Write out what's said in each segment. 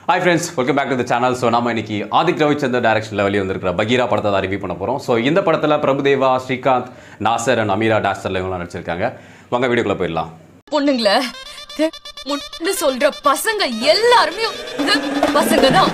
hi friends welcome back to the channel so நம்ம இன்னைக்கு ஆதிக் ரவிச்சந்தர் டைரக்ஷனில் வெளியே வந்திருக்கிற பகீரா படத்தை தான் ரிவ்யூ பண்ண போகிறோம் ஸோ இந்த படத்தில் பிரபுதேவா ஸ்ரீகாந்த் நாசர் அண்ட் அமீரா டாஸ்டர்ல இவங்களாம் நடிச்சிருக்காங்க வாங்க வீடியோக்குள்ளே போயிடலாம் பொண்ணுங்கள முன்னு சொல்ற பசங்க எல்லாருமே இந்த பசங்க தான்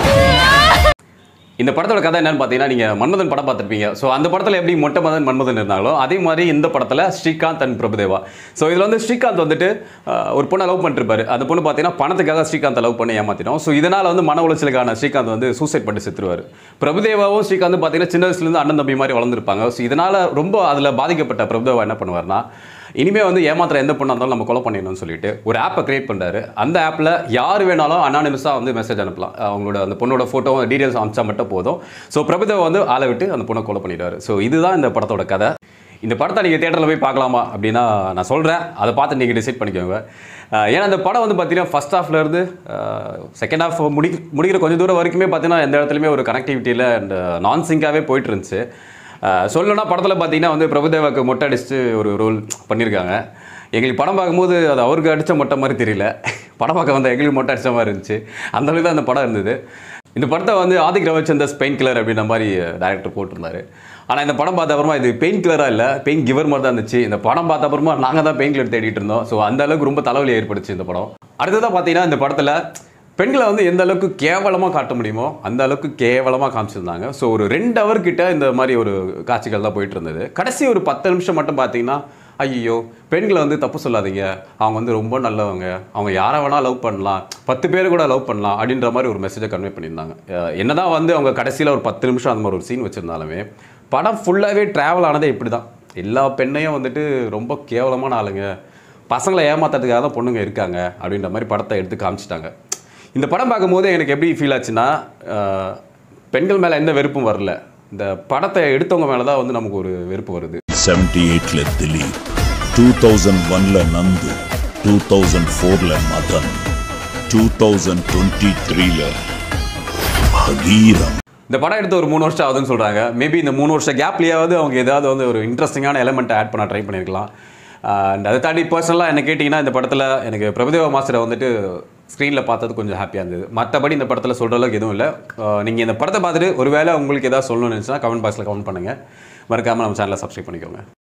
இந்த படத்தோட கதை என்னன்னு பார்த்தீங்கன்னா நீங்கள் மன்மதன் படம் பார்த்துருப்பீங்க ஸோ அந்த படத்தில் எப்படி மொட்டை மதன் மன்மதன் இருந்தாங்களோ அதே மாதிரி இந்த படத்தில் ஸ்ரீகாந்த் அண்ட் பிரபுதேவா ஸோ இதில் வந்து ஸ்ரீகாந்த் வந்துட்டு அஹ், ஒரு பொண்ணை லவ் பண்ணிருப்பாரு அந்த பொண்ணு பார்த்தீங்கன்னா பணத்துக்காக ஸ்ரீகாந்தை லவ் பண்ணி ஏமாத்திட்டோம் ஸோ இதனால் வந்து மன உளைச்சலுக்கான ஸ்ரீகாந்த் வந்து சூசைட் பண்ணி செத்துருவார் பிரபுதேவாவும் ஸ்ரீகாந்தும் பார்த்தீங்கன்னா சின்ன வயசுலேருந்து அண்ணன் தம்பி மாதிரி வளர்ந்துருப்பாங்க ஸோ இதனால் ரொம்ப அதில் பாதிக்கப்பட்ட பிரபுதேவா என்ன பண்ணுவார்னா இனிமே வந்து ஏமாத்துற எந்த பொண்ணாக இருந்தாலும் நம்ம கொலை பண்ணிடணும்னு சொல்லிட்டு ஒரு ஆப்பை கிரியேட் பண்ணுறாரு அந்த ஆப்பில் யார் வேணாலும் அனானிமஸாக வந்து மெசேஜ் அனுப்பலாம் அவங்களோட அந்த பொண்ணோட ஃபோட்டோ டீடைல்ஸ் அனுப்பிச்சா மட்டும் போதும் ஸோ பிரபுதேவா வந்து ஆளை விட்டு அந்த பொண்ணை கொலை பண்ணிடுவார் ஸோ இதுதான் இந்த படத்தோட கதை இந்த படத்தை நீங்கள் தேட்டரில் போய் பார்க்கலாமா அப்படின்னா நான் சொல்கிறேன் அதை பார்த்து நீங்கள் டிசைட் பண்ணிக்கோங்க அஹ் ஏன்னா அந்த படம் வந்து பார்த்தீங்கன்னா ஃபஸ்ட் ஹாஃப்லேருந்து செகண்ட் ஹாஃப் முடி முடிக்கிற கொஞ்சம் தூரம் வரைக்குமே பார்த்தீங்கன்னா எந்த இடத்துலையுமே ஒரு கனெக்டிவிட்டியில் அண்ட் நான் சிங்காகவே போயிட்டு இருந்துச்சு அஹ் சொல்லணும்னா படத்தில் பார்த்தீங்கன்னா வந்து பிரபுதேவாக்கு மொட்டை அடிச்சுட்டு ஒரு ரோல் பண்ணியிருக்காங்க எங்களுக்கு படம் பார்க்கும்போது அது அவருக்கு அடித்த மொட்டை மாதிரி தெரியல படம் பார்க்க வந்த எங்களுக்கு மொட்டை அடித்த மாதிரி இருந்துச்சு அந்த அளவுக்கு தான் அந்த படம் இருந்தது இந்த படத்தை வந்து ஆதிக் ரவிச்சந்தர் பெயின் கில்லர் அப்படின்ற மாதிரி டேரக்டர் போட்டிருந்தாரு ஆனால் இந்த படம் பார்த்த அப்புறமா இது பெயின் கில்லராக இல்லை பெயின் கிவர் மாதிரி தான் இருந்துச்சு இந்த படம் பார்த்த அப்புறமா நாங்கள் தான் பெயின் கில்லர் தேடிட்டு இருந்தோம் ஸோ அந்த அளவுக்கு ரொம்ப தலைவலி ஏற்படுச்சு இந்த படம் அடுத்ததாக பார்த்தீங்கன்னா இந்த படத்தில் பெண்களை வந்து எந்த அளவுக்கு கேவலமாக காட்ட முடியுமோ அந்த அளவுக்கு கேவலமாக காமிச்சிருந்தாங்க ஸோ ஒரு ரெண்டு ஹவர் கிட்ட இந்த மாதிரி ஒரு காட்சிகள் தான் போயிட்டு இருந்தது கடைசி ஒரு பத்து நிமிஷம் மட்டும் பார்த்தீங்கன்னா ஐயோ பெண்களை வந்து தப்பு சொல்லாதீங்க அவங்க வந்து ரொம்ப நல்லவங்க அவங்க யாரை வேணால் லவ் பண்ணலாம் பத்து பேர் கூட லவ் பண்ணலாம் அப்படின்ற மாதிரி ஒரு மெசேஜை கன்வே பண்ணியிருந்தாங்க அஹ் என்னதான் வந்து அவங்க கடைசியில் ஒரு பத்து நிமிஷம் அந்த மாதிரி ஒரு சீன் வச்சுருந்தாலுமே படம் ஃபுல்லாகவே ட்ராவல் ஆனதே இப்படி தான் எல்லா பெண்ணையும் வந்துட்டு ரொம்ப கேவலமான ஆளுங்க பசங்களை ஏமாத்துறதுக்காக தான் பொண்ணுங்க இருக்காங்க அப்படின்ற மாதிரி படத்தை எடுத்து காமிச்சிட்டாங்க இந்த படம் பார்க்கும்போது எனக்கு எப்படி ஃபீல் ஆச்சுன்னா அஹ், பெண்கள் மேலே எந்த வெறுப்பும் வரல இந்த படத்தை எடுத்தவங்க மேலே தான் வந்து நமக்கு ஒரு வெறுப்பு வருது సెవెంటీ ఎయిట్ల దిలీప్ టూ థౌజండ్ వన్ల నందు టూ థౌజండ్ ఫోర్ల మదన్ టూ థౌజండ్ ట్వంటీ త్రీల భగీరం இந்த படம் எடுத்து ஒரு மூணு வருஷம் ஆகுதுன்னு சொல்கிறாங்க மேபி இந்த மூணு வருஷம் கேப்லேயாவது அவங்க ஏதாவது வந்து ஒரு இன்ட்ரெஸ்டிங்கான எலமெண்ட்டை ஆட் பண்ண ட்ரை பண்ணியிருக்கலாம் அண்ட் அதை தாண்டி பர்சனலாக என்ன கேட்டிங்கன்னா இந்த படத்தில் எனக்கு பிரபுதேவா மாஸ்டரை வந்துட்டு ஸ்க்ரீனில் பார்த்தது கொஞ்சம் ஹாப்பியாக இருந்தது மற்றபடி இந்த படத்தில் சொல்கிற அளவுக்கு எதுவும் இல்லை நீங்கள் இந்த படத்தை பார்த்துட்டு ஒருவேளை உங்களுக்கு ஏதாவது சொல்லணும்னு நினச்சுன்னா கமெண்ட் பாக்ஸில் கமெண்ட் பண்ணுங்கள் மறக்காமல் நம்ம சேனலை சப்ஸ்கிரைப் பண்ணிக்கோங்க